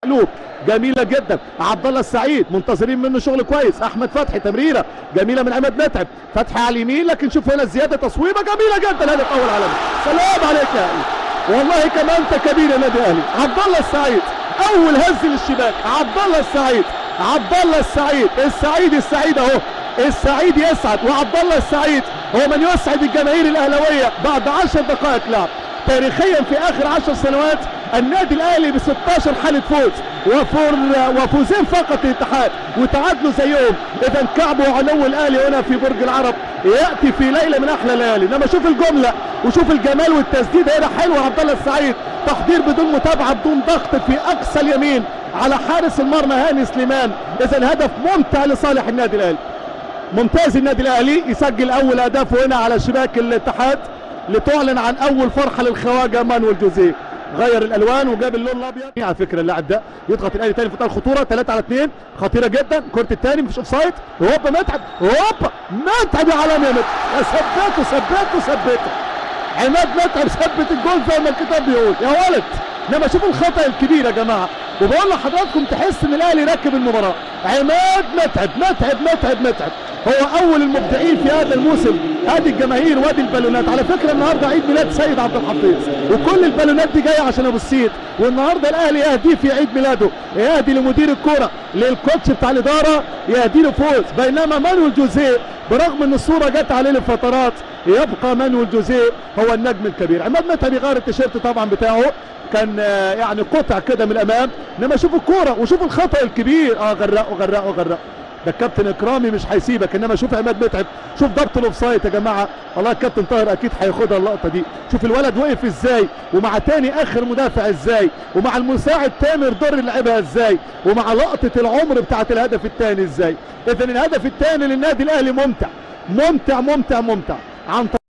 قلوب جميله جدا عبد الله السعيد منتظرين منه شغل كويس احمد فتحي تمريره جميله من عماد متعب فتحي على اليمين لكن شوف هنا الزياده تصويبه جميله جدا هدف اول عالمي سلام عليك يا اهلي والله كما انت كبير يا نادي الاهلي عبد الله السعيد اول هز للشباك عبد الله السعيد عبد الله السعيد السعيد السعيد اهو السعيد يسعد وعبد الله السعيد هو من يسعد الجماهير الاهلاويه بعد 10 دقائق لعب تاريخيا في اخر 10 سنوات النادي الاهلي ب 16 حاله فوز وفور وفوزين فقط للاتحاد وتعادلوا زيهم اذا كعب وعلو الاهلي هنا في برج العرب ياتي في ليله من احلى الليالي انما شوف الجمله وشوف الجمال والتسديد هنا حلو عبد الله السعيد تحضير بدون متابعه بدون ضغط في اقصى اليمين على حارس المرمى هاني سليمان اذا هدف ممتع لصالح النادي الاهلي ممتاز النادي الاهلي يسجل اول اهدافه هنا على شباك الاتحاد لتعلن عن اول فرحه للخواجه مانويل جوزيه غير الالوان وجاب اللون الابيض على فكره اللاعب ده يضغط الاهلي تاني في منتهى الخطوره 3 على 2 خطيره جدا كره الثاني مفيش اوف سايد هوبا متعب هوبا متعب يا عالمي يا متعب ثبته ثبته ثبته عماد متعب ثبت الجول زي ما الكتاب بيقول يا ولد انما شوفوا الخطا الكبير يا جماعه وبقول لحضراتكم تحس ان الاهلي راكب المباراه عماد متعب متعب متعب متعب هو اول المبدعين في هذا الموسم ادي الجماهير وادي البالونات على فكره النهارده عيد ميلاد سيد عبد الحفيظ وكل البالونات دي جايه عشان ابو السيد والنهارده الاهلي يهديه في عيد ميلاده يهدي لمدير الكوره للكوتش بتاع الاداره يهدي له فوز بينما مانويل جوزيه برغم ان الصوره جت عليه لفترات يبقى مانويل جوزيه هو النجم الكبير عماد متعب يغير التيشيرت طبعا بتاعه كان يعني قطع كده من الامام انما شوف الكوره وشوف الخطا الكبير اه غرقه غرقه غرقه ده الكابتن اكرامي مش هيسيبك انما شوف عماد متعب شوف ضبط الاوفسايد يا جماعه والله الكابتن طاهر اكيد هياخدها اللقطه دي شوف الولد وقف ازاي ومع تاني اخر مدافع ازاي ومع المساعد تامر دور لعبها ازاي ومع لقطه العمر بتاعه الهدف الثاني ازاي اذا الهدف الثاني للنادي الاهلي ممتع ممتع ممتع ممتع عن